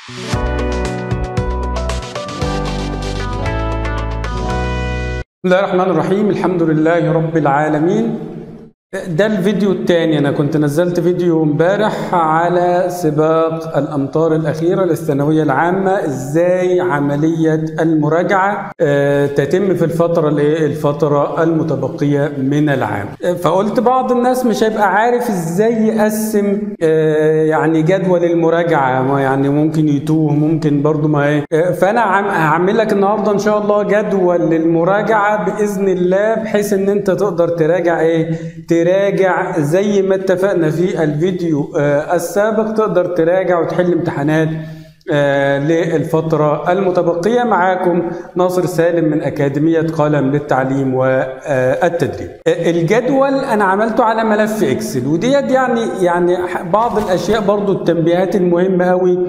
بسم الله الرحمن الرحيم الحمد لله رب العالمين ده الفيديو الثاني انا كنت نزلت فيديو امبارح على سباق الامطار الاخيره للثانويه العامه ازاي عمليه المراجعه آه، تتم في الفتره الايه الفتره المتبقيه من العام آه، فقلت بعض الناس مش هيبقى عارف ازاي يقسم آه، يعني جدول المراجعه ما يعني ممكن يتوه ممكن برضو ما ايه آه، فانا عم- هعمل لك النهارده ان شاء الله جدول للمراجعه باذن الله بحيث ان انت تقدر تراجع ايه تراجع زي ما اتفقنا في الفيديو آه، السابق تقدر تراجع وتحل امتحانات آه، للفترة المتبقية معاكم ناصر سالم من أكاديمية قلم للتعليم والتدريب آه، الجدول أنا عملته على ملف إكسل وديت يعني يعني بعض الأشياء برضو التنبيهات المهمة أوي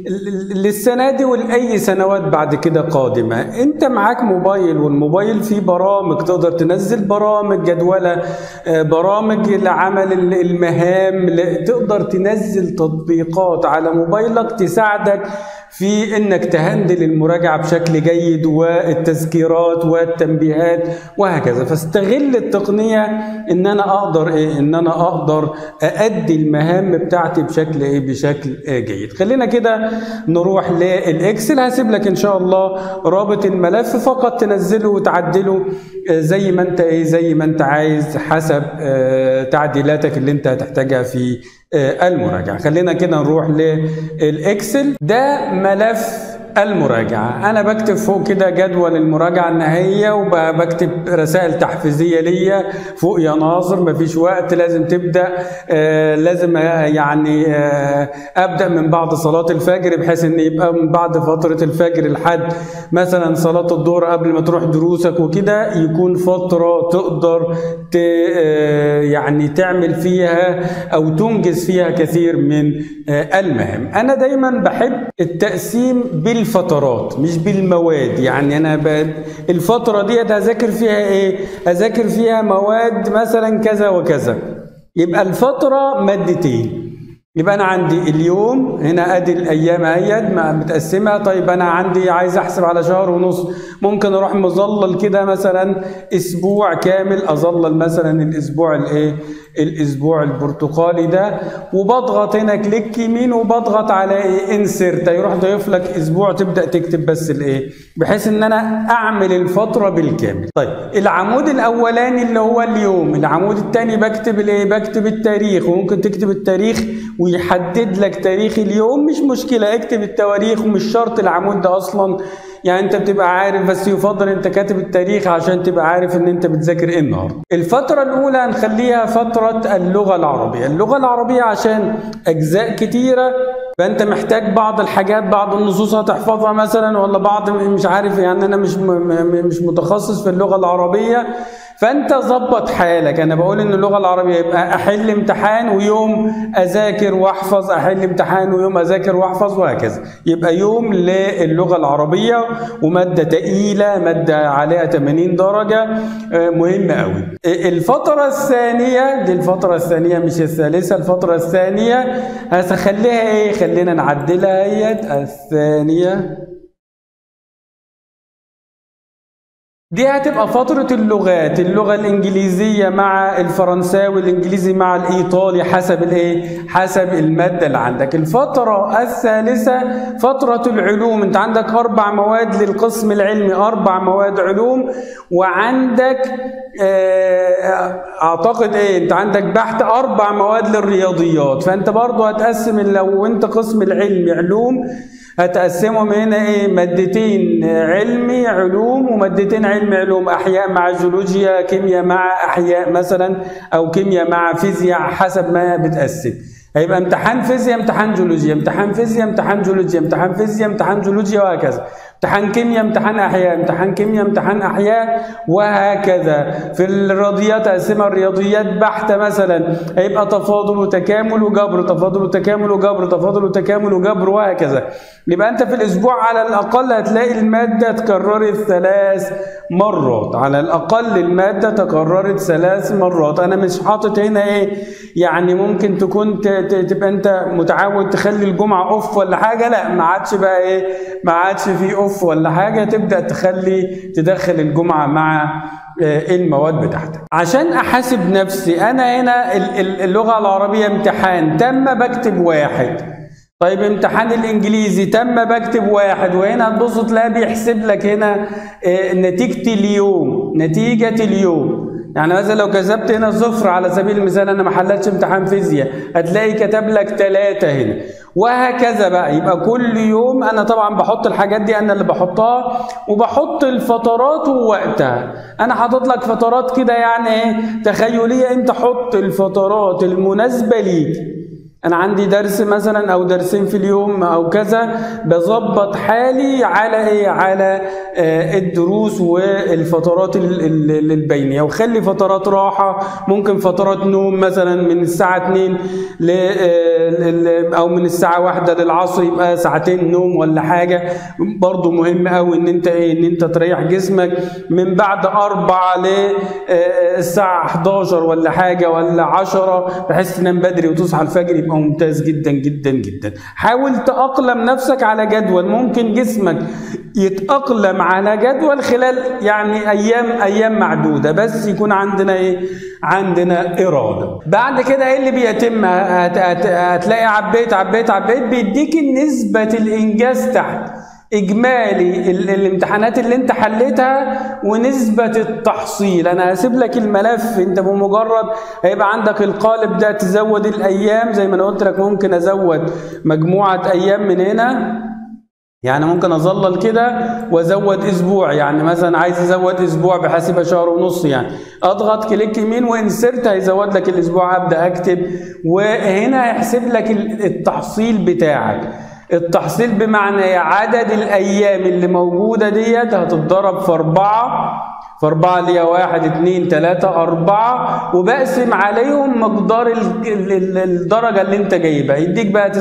للسنة دي ولأي سنوات بعد كده قادمة أنت معاك موبايل والموبايل فيه برامج تقدر تنزل برامج جدولة آه، برامج لعمل المهام ل- تقدر تنزل تطبيقات على موبايلك تساعدك في انك تهندل المراجعه بشكل جيد والتذكيرات والتنبيهات وهكذا فاستغل التقنيه ان انا اقدر ايه ان انا اقدر اادي المهام بتاعتي بشكل ايه بشكل آه، جيد خلينا كده نروح للاكسل هسيب لك ان شاء الله رابط الملف فقط تنزله وتعدله آه، زي ما انت ايه زي ما انت عايز حسب آه، تعديلاتك اللي انت هتحتاجها في آه، المراجعه خلينا كده نروح للاكسل ده ملف المراجعة أنا بكتب فوق كده جدول المراجعة النهائية وبكتب رسائل تحفيزية ليا فوق يا ناظر مفيش وقت لازم تبدأ آه لازم آه، يعني آه أبدأ من بعد صلاة الفجر بحيث إن يبقى من بعد فترة الفجر لحد مثلا صلاة الظهر قبل ما تروح دروسك وكده يكون فترة تقدر ت آه يعني تعمل فيها أو تنجز فيها كثير من آه المهام أنا دايما بحب التقسيم بالفترات مش بالمواد يعني انا ب... الفتره دي هذاكر فيها ايه اذاكر فيها مواد مثلا كذا وكذا يبقى الفتره مادتين يبقى انا عندي اليوم هنا ادي الايام اهيت ما- متقسمه طيب انا عندي عايز احسب على شهر ونص ممكن اروح مظلل كده مثلا اسبوع كامل اظلل مثلا الاسبوع الايه الاسبوع البرتقالي ده وبضغط هنا كليك يمين وبضغط على ايه انسرت يروح ضايف لك اسبوع تبدا تكتب بس الايه بحيث ان انا اعمل الفتره بالكامل طيب العمود الاولاني اللي هو اليوم العمود الثاني بكتب الايه بكتب التاريخ وممكن تكتب التاريخ ويحدد لك تاريخ اليوم مش مشكله اكتب التواريخ ومش شرط العمود ده اصلا يعني انت بتبقى عارف بس يفضل انت كاتب التاريخ عشان تبقى عارف ان انت بتذاكر ايه النهارده. الفترة الأولى هنخليها فترة اللغة العربية، اللغة العربية عشان أجزاء كتيرة فأنت محتاج بعض الحاجات بعض النصوص هتحفظها مثلا ولا بعض مش عارف يعني أنا مش م- م- مش متخصص في اللغة العربية فانت ظبط حالك انا بقول ان اللغه العربيه يبقى احل امتحان ويوم اذاكر واحفظ احل امتحان ويوم اذاكر واحفظ وهكذا يبقى يوم للغه العربيه وماده تقيله ماده عليها 80 درجه آه، مهمه قوي الفتره الثانيه دي الفتره الثانيه مش الثالثه الفتره الثانيه هخليها ايه خلينا نعدلها اهيت الثانيه دي هتبقى فترة اللغات اللغة الإنجليزية مع الفرنساوي الإنجليزي مع الإيطالي حسب الإيه؟ حسب المادة اللي عندك الفترة الثالثة فترة العلوم أنت عندك أربع مواد للقسم العلمي أربع مواد علوم وعندك آه، أعتقد إيه أنت عندك بحث أربع مواد للرياضيات فأنت برضو هتقسم لو أنت قسم العلمي علوم هتقسمهم هنا ايه مادتين علمي علوم ومادتين علمي علوم احياء مع جيولوجيا كيمياء مع احياء مثلا او كيمياء مع فيزياء حسب ما بتقسم هيبقى امتحان فيزياء امتحان جيولوجيا امتحان فيزياء امتحان جيولوجيا امتحان فيزياء امتحان جيولوجيا وهكذا امتحان كيمياء امتحان احياء امتحان كيمياء امتحان احياء وهكذا في الرياضيات اقسمها الرياضيات بحته مثلا هيبقى تفاضل وتكامل وجبر تفاضل وتكامل وجبر تفاضل وتكامل وجبر وهكذا يبقى انت في الاسبوع على الاقل هتلاقي الماده اتكررت ثلاث مرات على الاقل الماده تكررت ثلاث مرات انا مش حاطط هنا ايه يعني ممكن تكون تبقى انت متعود تخلي الجمعه اوف ولا حاجه لا ما عادش بقى ايه ما عادش في اوف ولا حاجه تبدا تخلي تدخل الجمعه مع المواد بتاعتك عشان احاسب نفسي انا هنا اللغه العربيه امتحان تم بكتب واحد طيب امتحان الانجليزي تم بكتب واحد وهنا هتبص تلاقي بيحسب لك هنا نتيجه اليوم نتيجه اليوم يعني مثلا لو كتبت هنا صفر على سبيل المثال انا ما حلتش امتحان فيزياء هتلاقي كتب لك ثلاثة هنا وهكذا بقى يبقى كل يوم انا طبعا بحط الحاجات دي انا اللي بحطها وبحط الفترات ووقتها انا حاطط لك فترات كده يعني ايه تخيليه انت حط الفترات المناسبه ليك انا عندي درس مثلا او درسين في اليوم او كذا بظبط حالي على ايه على آه الدروس والفترات البينيه وخلي فترات راحه ممكن فترات نوم مثلا من الساعه 2 ل او من الساعه 1 للعصر يبقى ساعتين نوم ولا حاجه برضو مهم قوي ان انت ايه ان انت تريح جسمك من بعد 4 للساعه 11 ولا حاجه ولا 10 بحيث تنام بدري وتصحى الفجر يبقى ممتاز جدا جدا جدا حاول تأقلم نفسك على جدول ممكن جسمك يتأقلم على جدول خلال يعني أيام أيام معدودة بس يكون عندنا إيه عندنا إرادة بعد كده إيه اللي بيتم هت هت هتلاقي عبيت عبيت عبيت بيديك نسبة الإنجاز تحت اجمالي الامتحانات اللي انت حليتها ونسبة التحصيل انا هسيب لك الملف انت بمجرد هيبقى عندك القالب ده تزود الايام زي ما انا قلت لك ممكن ازود مجموعة ايام من هنا يعني ممكن اظلل كده وازود اسبوع يعني مثلا عايز ازود اسبوع بحاسبها شهر ونص يعني اضغط كليك يمين وانسرت هيزود لك الاسبوع ابدا اكتب وهنا هيحسب لك التحصيل بتاعك التحصيل بمعنى عدد الايام اللي موجوده ديت هتتضرب في اربعه فاربعه اللي هي واحد اتنين تلاته اربعه وبقسم عليهم مقدار الدرجه اللي انت جايبها يديك بقى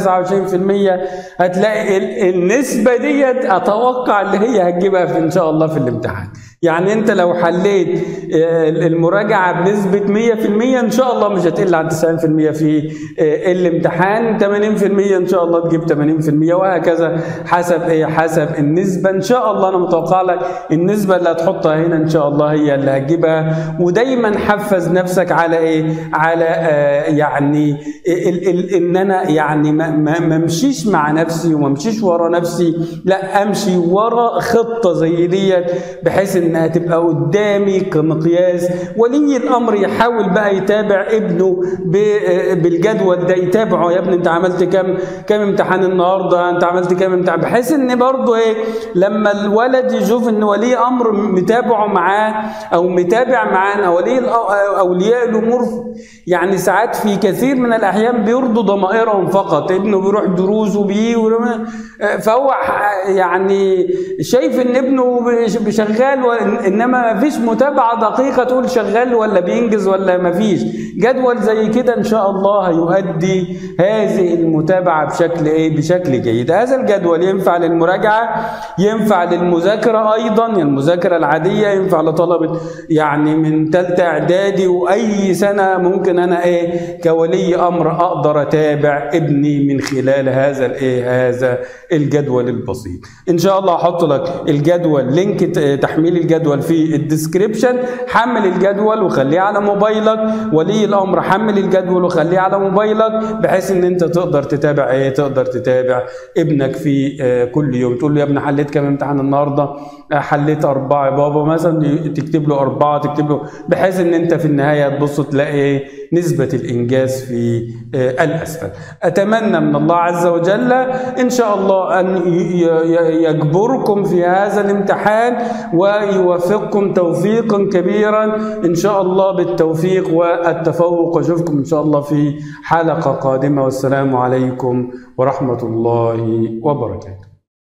29% هتلاقي النسبه ديت اتوقع اللي هي هتجيبها في ان شاء الله في الامتحان يعني انت لو حليت المراجعه بنسبه 100% ان شاء الله مش هتقل عن 90% في الامتحان 80% ان شاء الله تجيب 80% وهكذا حسب ايه حسب النسبه ان شاء الله انا متوقع لك النسبه اللي هتحطها هنا ان شاء الله هي اللي هتجيبها ودايما حفز نفسك على ايه على آه يعني ال ال ان انا يعني ما, ما, ما امشيش مع نفسي وما امشيش ورا نفسي لا امشي ورا خطه زي ديت بحيث انها تبقى قدامي كمقياس ولي الامر يحاول بقى يتابع ابنه بالجدول ده يتابعه يا ابني انت عملت كام كام امتحان النهارده انت عملت كام امتحان بحيث ان برضه ايه لما الولد يشوف ان ولي امر متابعه معاه او متابع معاه اولي اولياء الامور يعني ساعات في كثير من الاحيان بيرضوا ضمائرهم فقط ابنه بيروح دروس وبيجي فهو يعني شايف ان ابنه شغال انما ما فيش متابعه دقيقه تقول شغال ولا بينجز ولا ما فيش جدول زي كده ان شاء الله هيؤدي هذه المتابعه بشكل ايه بشكل جيد هذا الجدول ينفع للمراجعه ينفع للمذاكره ايضا يعني المذاكره العاديه ينفع لطلبه يعني من ثالثه اعدادي واي سنه ممكن انا ايه كولي امر اقدر اتابع ابني من خلال هذا الايه هذا الجدول البسيط ان شاء الله احط لك الجدول لينك تحميل الجدول في الديسكريبشن حمل الجدول وخليه على موبايلك ولي الامر حمل الجدول وخليه على موبايلك بحيث ان انت تقدر تتابع ايه تقدر تتابع ابنك في كل يوم تقول له يا ابني حليت كام امتحان النهارده حليت اربعه يا بابا مثلا تكتب له اربعه تكتب له بحيث ان انت في النهايه تبص تلاقي نسبه الانجاز في الاسفل اتمنى من الله عز وجل ان شاء الله ان يجبركم في هذا الامتحان ويوفقكم توفيقا كبيرا ان شاء الله بالتوفيق والتفوق واشوفكم ان شاء الله في حلقه قادمه والسلام عليكم ورحمه الله وبركاته